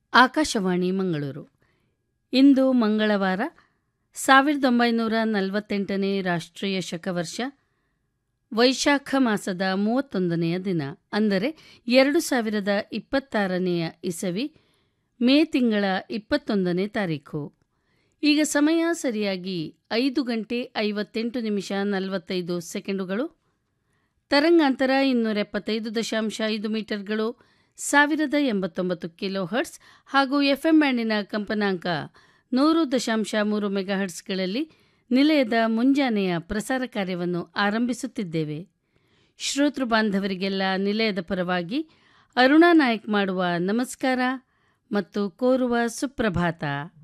ಆಕಾಶವಾಣಿ ಮಂಗಳೂರು ಇಂದು ಮಂಗಳವಾರ ಸಾವಿರದ ಒಂಬೈನೂರ ನಲವತ್ತೆಂಟನೇ ರಾಷ್ಟ್ರೀಯ ಶಕವರ್ಷ ವೈಶಾಖ ಮಾಸದ ಮೂವತ್ತೊಂದನೆಯ ದಿನ ಅಂದರೆ ಎರಡು ಸಾವಿರದ ಇಪ್ಪತ್ತಾರನೆಯ ಇಸವಿ ಮೇ ತಿಂಗಳ ಇಪ್ಪತ್ತೊಂದನೇ ತಾರೀಖು ಈಗ ಸಮಯ ಸರಿಯಾಗಿ ಐದು ಗಂಟೆ ಐವತ್ತೆಂಟು ನಿಮಿಷ ನಲವತ್ತೈದು ಸೆಕೆಂಡುಗಳು ತರಂಗಾಂತರ ಇನ್ನೂರ ಎಪ್ಪತ್ತೈದು ದಶಾಂಶ ಐದು ಮೀಟರ್ಗಳು ಸಾವಿರದ ಎಂಬತ್ತೊಂಬತ್ತು ಕಿಲೋ ಹರ್ಟ್ಸ್ ಹಾಗೂ ಎಫ್ಎಂ ಬ್ಯಾಂಡಿನ ಕಂಪನಾಂಕ ನೂರು ದಶಾಂಶ ಮೂರು ಮೆಗಾಹರ್ಟ್ಸ್ಗಳಲ್ಲಿ ನಿಲಯದ ಮುಂಜಾನೆಯ ಪ್ರಸಾರ ಕಾರ್ಯವನ್ನು ಆರಂಭಿಸುತ್ತಿದ್ದೇವೆ ಶ್ರೋತೃ ಬಾಂಧವರಿಗೆಲ್ಲ ನಿಲಯದ ಪರವಾಗಿ ಅರುಣಾ ನಾಯಕ್ ಮಾಡುವ ನಮಸ್ಕಾರ ಮತ್ತು ಕೋರುವ ಸುಪ್ರಭಾತ